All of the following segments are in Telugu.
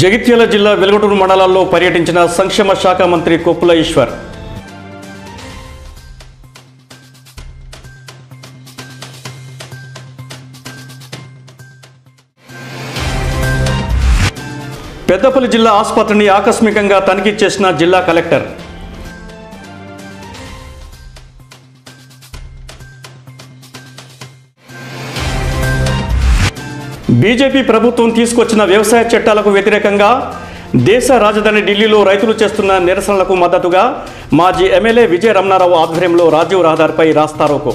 జగిత్యాల జిల్లా వెలుగటూరు మండలాల్లో పర్యటించిన సంక్షేమ శాఖ మంత్రి కొప్పుల ఈశ్వర్ పెద్దపల్లి జిల్లా ఆసుపత్రిని ఆకస్మికంగా తనిఖీ చేసిన జిల్లా కలెక్టర్ బీజేపీ ప్రభుత్వం తీసుకొచ్చిన వ్యవసాయ చట్టాలకు వ్యతిరేకంగా దేశ రాజధాని ఢిల్లీలో రైతులు చేస్తున్న నిరసనలకు మద్దతుగా మాజీ ఎమ్మెల్యే విజయ రమణారావు ఆధ్వర్యంలో రాజీవ్ రహదారిపై రాస్తారోకో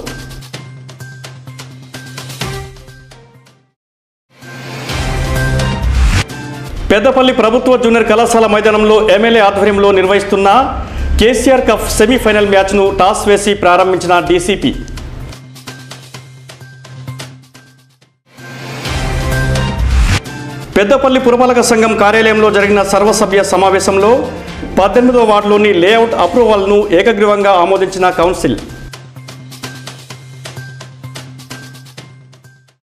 పెద్దపల్లి ప్రభుత్వ జూనియర్ కళాశాల మైదానంలో ఎమ్మెల్యే ఆధ్వర్యంలో నిర్వహిస్తున్న కేసీఆర్ కప్ సెమీఫైనల్ మ్యాచ్ను టాస్ వేసి ప్రారంభించిన డీసీపీ పెద్దపల్లి పురపాలక సంఘం కార్యాలయంలో జరిగిన సర్వసభ్య సమావేశంలో పద్దెనిమిదవ వార్డులోని లేఅవుట్ అప్రూవల్ను ఏకగ్రీవంగా ఆమోదించిన కౌన్సిల్